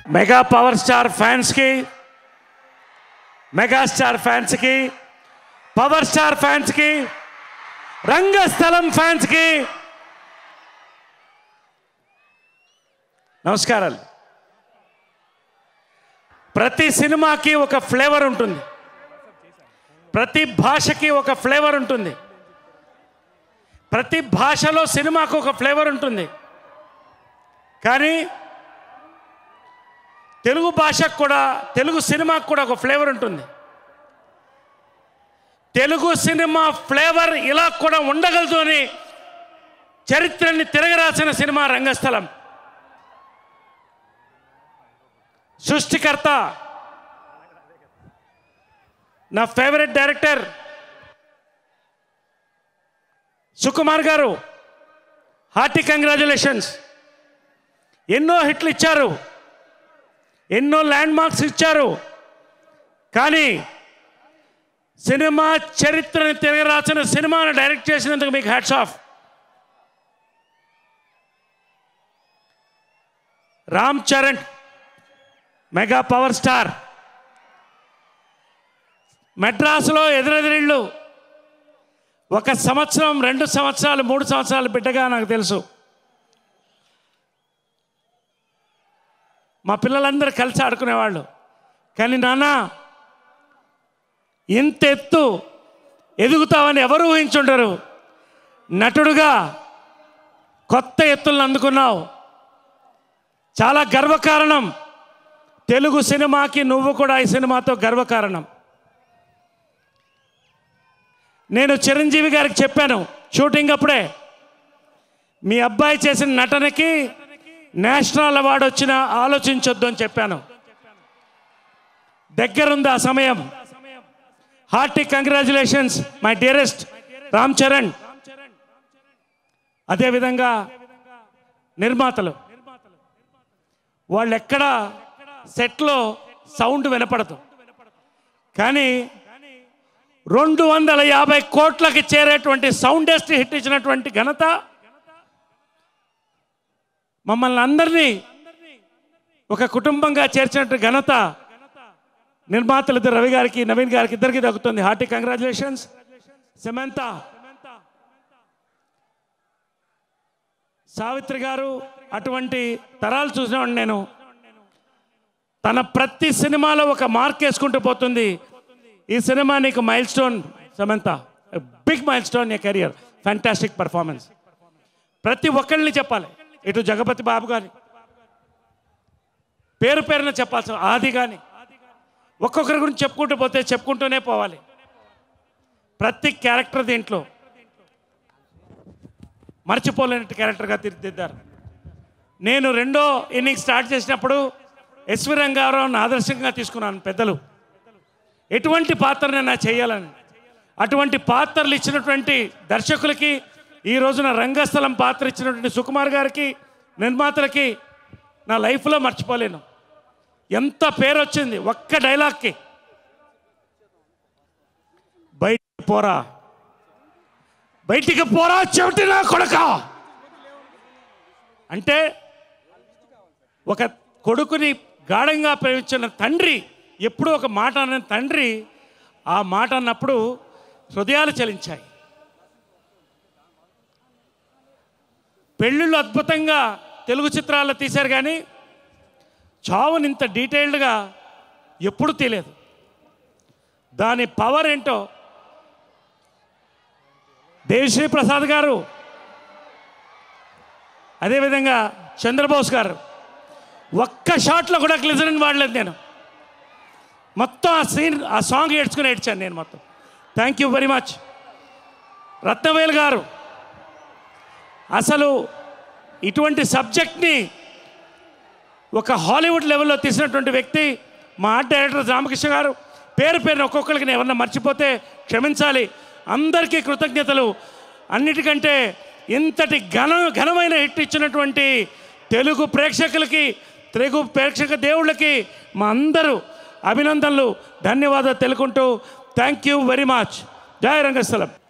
mega power star ఫ్యాన్స్కి megastar ఫ్యాన్స్కి power star ఫ్యాన్స్కి రంగస్థలం ఫ్యాన్స్కి నమస్కారాలు ప్రతి సినిమాకి ఒక ఫ్లేవర్ ఉంటుంది ప్రతి భాషకి ఒక ఫ్లేవర్ ఉంటుంది ప్రతి భాషలో సినిమాకు ఒక ఫ్లేవర్ ఉంటుంది కానీ తెలుగు భాషకు కూడా తెలుగు సినిమాకు కూడా ఒక ఫ్లేవర్ ఉంటుంది తెలుగు సినిమా ఫ్లేవర్ ఇలా కూడా ఉండగలదు అని చరిత్రని తిరగరాసిన సినిమా రంగస్థలం సృష్టికర్త నా ఫేవరెట్ డైరెక్టర్ సుకుమార్ గారు హార్టీ కంగ్రాచులేషన్స్ ఎన్నో హిట్లు ఇచ్చారు ఎన్నో ల్యాండ్ మార్క్స్ ఇచ్చారు కానీ సినిమా చరిత్రని తిరగరాసిన సినిమాను డైరెక్ట్ చేసినందుకు మీకు hats off Ram Charan mega power star మెడ్రాసులో ఎదురెదిరిళ్ళు ఒక సంవత్సరం రెండు సంవత్సరాలు మూడు సంవత్సరాలు బిడ్డగా నాకు తెలుసు మా పిల్లలందరూ కలిసి ఆడుకునేవాళ్ళు కానీ నాన్న ఇంత ఎత్తు ఎదుగుతావని ఎవరు ఊహించుండరు నటుడుగా కొత్త ఎత్తులను అందుకున్నావు చాలా గర్వకారణం తెలుగు సినిమాకి నువ్వు కూడా ఈ సినిమాతో గర్వకారణం నేను చిరంజీవి గారికి చెప్పాను షూటింగ్ అప్పుడే మీ అబ్బాయి చేసిన నటనకి నేషనల్ అవార్డు వచ్చినా ఆలోచించొద్దు అని చెప్పాను దగ్గరుంది ఆ సమయం hearty congratulations my dearest Ram Charan అదేవిధంగా నిర్మాతలు వాళ్ళు ఎక్కడ సెట్లో సౌండ్ వినపడదు కానీ రెండు వందల యాభై కోట్లకి చేరేటువంటి సౌండెస్ట్ హిట్ ఇచ్చినటువంటి ఘనత మమ్మల్ని అందరినీ ఒక కుటుంబంగా చేర్చినట్టు ఘనత నిర్మాతలు ఇద్దరు రవి గారికి నవీన్ గారికి ఇద్దరికి దక్కుతుంది హార్టీ కంగ్రాచులేషన్స్ సెమంత సావిత్రి గారు అటువంటి తరాలు చూసినవాడిని నేను తన ప్రతి సినిమాలో ఒక మార్క్ వేసుకుంటూ పోతుంది ఈ సినిమా నీకు milestone Samantha big milestone a career fantastic performance ప్రతి ఒక్కళ్ళని చెప్పాలి ఇటు జగపతి బాబు గాని పేరు పేరున చెప్పాల్సిన ఆది కానీ ఒక్కొక్కరి గురించి చెప్పుకుంటూ పోతే చెప్పుకుంటూనే పోవాలి ప్రతి క్యారెక్టర్ దీంట్లో మర్చిపోలేనట్టు క్యారెక్టర్గా తీర్చిదిద్దారు నేను రెండో ఇన్నింగ్స్ స్టార్ట్ చేసినప్పుడు ఎస్వి రంగారావుని ఆదర్శంగా తీసుకున్నాను పెద్దలు ఎటువంటి పాత్రనైనా చేయాలని అటువంటి పాత్రలు ఇచ్చినటువంటి దర్శకులకి ఈ రోజున రంగస్థలం పాత్ర ఇచ్చినటువంటి సుకుమార్ గారికి నిర్మాతలకి నా లైఫ్లో మర్చిపోలేను ఎంత పేరు వచ్చింది ఒక్క డైలాగ్కి బయటికి పోరా బయటికి పోరా చెవిటి నా కొడక అంటే ఒక కొడుకుని గాఢంగా ప్రేమించిన తండ్రి ఎప్పుడూ ఒక మాట అన్న తండ్రి ఆ మాట అన్నప్పుడు హృదయాలు చలించాయి పెళ్ళిళ్ళు అద్భుతంగా తెలుగు చిత్రాల్లో తీశారు కానీ చావుని ఇంత డీటెయిల్డ్గా ఎప్పుడు తెలియదు దాని పవర్ ఏంటో దేవిశ్రీ ప్రసాద్ గారు అదేవిధంగా చంద్రబోస్ గారు ఒక్క షాట్లో కూడా గ్లిజరిన్ వాడలేదు నేను మొత్తం ఆ సీన్ ఆ సాంగ్ ఏడ్చుకుని ఏడ్చాను నేను మొత్తం thank you very much Ratnavel గారు అసలు ఇటువంటి సబ్జెక్ట్ని ఒక హాలీవుడ్ లెవెల్లో తీసినటువంటి వ్యక్తి మా ఆర్ట్ డైరెక్టర్ రామకృష్ణ గారు పేరు పేరున ఒక్కొక్కరికి నేను ఏమన్నా మర్చిపోతే క్షమించాలి అందరికీ కృతజ్ఞతలు అన్నిటికంటే ఇంతటి ఘన ఘనమైన హిట్ ఇచ్చినటువంటి తెలుగు ప్రేక్షకులకి తెలుగు ప్రేక్షక దేవుళ్ళకి మా అందరూ అభినందనలు ధన్యవాదాలు తెలుకుంటూ థ్యాంక్ యూ వెరీ మచ్ జయ రంగస్థలం